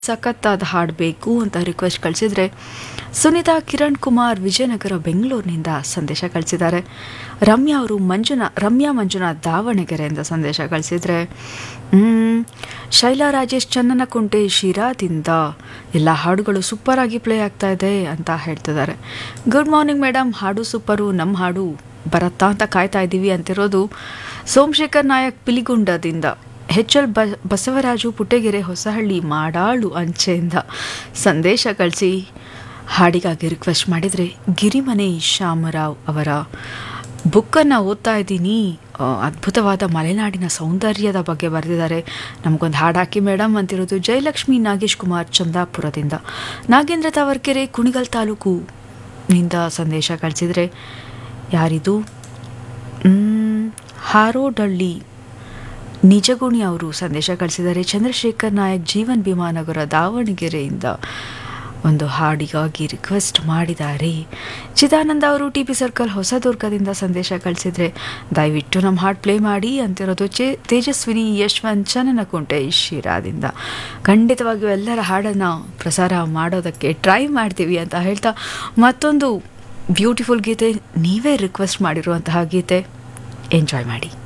ಸಖತ್ತಾದ ಹಾಡು ಬೇಕು ಅಂತ ರಿಕ್ವೆಸ್ಟ್ ಕಳಿಸಿದ್ರೆ ಸುನಿತಾ ಕಿರಣ್ ಕುಮಾರ್ ವಿಜಯನಗರ ಬೆಂಗಳೂರಿನಿಂದ ಸಂದೇಶ ಕಳಿಸಿದ್ದಾರೆ ರಮ್ಯಾ ಅವರು ಮಂಜುನಾ ರಮ್ಯಾ ಮಂಜುನಾಥ್ ದಾವಣಗೆರೆಯಿಂದ ಸಂದೇಶ ಕಳಿಸಿದ್ರೆ ಮ್, ಶೈಲಾ ರಾಜೇಶ್ ಚನ್ನನಕುಂಟೆ ಶಿರಾದಿಂದ ಎಲ್ಲ ಹಾಡುಗಳು ಸೂಪರ್ ಆಗಿ ಪ್ಲೇ ಆಗ್ತಾ ಇದೆ ಅಂತ ಹೇಳ್ತಿದ್ದಾರೆ ಗುಡ್ ಮಾರ್ನಿಂಗ್ ಮೇಡಮ್ ಹಾಡು ಸೂಪರು ನಮ್ಮ ಹಾಡು ಬರತ್ತಾ ಅಂತ ಕಾಯ್ತಾ ಇದ್ದೀವಿ ಅಂತಿರೋದು ಸೋಮಶೇಖರ್ ನಾಯಕ್ ಪಿಲಿಗುಂಡದಿಂದ ಎಚ್ ಎಲ್ ಬ ಬಸವರಾಜು ಪುಟ್ಟೆಗೆರೆ ಹೊಸಹಳ್ಳಿ ಮಾಡಾಳು ಅಂಚೆಯಿಂದ ಸಂದೇಶ ಕಳಿಸಿ ಹಾಡಿಗಾಗಿ ರಿಕ್ವೆಸ್ಟ್ ಮಾಡಿದರೆ ಗಿರಿಮನೆ ಶ್ಯಾಮರಾವ್ ಅವರ ಬುಕ್ಕನ್ನು ಓದ್ತಾ ಇದ್ದೀನಿ ಆ, ಅದ್ಭುತವಾದ ಮಲೆನಾಡಿನ ಸೌಂದರ್ಯದ ಬಗ್ಗೆ ಬರೆದಿದ್ದಾರೆ ನಮಗೊಂದು ಹಾಡು ಹಾಕಿ ಮೇಡಮ್ ಅಂತಿರೋದು ಜಯಲಕ್ಷ್ಮಿ ನಾಗೇಶ್ ಕುಮಾರ್ ಚಂದಾಪುರದಿಂದ ನಾಗೇಂದ್ರ ತಾವರ್ಕೆರೆ ಕುಣಿಗಲ್ ತಾಲೂಕು ನಿಂದ ಸಂದೇಶ ಕಳಿಸಿದರೆ ಯಾರಿದು ಮ್, ಹಾರೋಡಳ್ಳಿ ನಿಜಗುಣಿ ಅವರು ಸಂದೇಶ ಕಳಿಸಿದ್ದಾರೆ ಚಂದ್ರಶೇಖರ್ ನಾಯಕ್ ಜೀವನ್ ಭೀಮಾನಗರ ದಾವಣಗೆರೆಯಿಂದ ಒಂದು ಹಾಡಿಗಾಗಿ ರಿಕ್ವೆಸ್ಟ್ ಮಾಡಿದ್ದಾರೆ ಚಿದಾನಂದ ಅವರು ಟಿ ಪಿ ಸರ್ಕಲ್ ಹೊಸದುರ್ಗದಿಂದ ಸಂದೇಶ ಕಳಿಸಿದರೆ ದಯವಿಟ್ಟು ನಮ್ಮ ಹಾಡು ಪ್ಲೇ ಮಾಡಿ ಅಂತಿರೋದು ಚೇ ತೇಜಸ್ವಿನಿ ಯಶವಂತ್ ಚನ್ನನಕುಂಟೆ ಶಿರಾದಿಂದ ಖಂಡಿತವಾಗಿಯೂ ಎಲ್ಲರ ಹಾಡನ್ನು ಪ್ರಸಾರ ಮಾಡೋದಕ್ಕೆ ಟ್ರೈ ಮಾಡ್ತೀವಿ ಅಂತ ಹೇಳ್ತಾ ಮತ್ತೊಂದು ಬ್ಯೂಟಿಫುಲ್ ಗೀತೆ ನೀವೇ ರಿಕ್ವೆಸ್ಟ್ ಮಾಡಿರುವಂತಹ ಗೀತೆ ಎಂಜಾಯ್ ಮಾಡಿ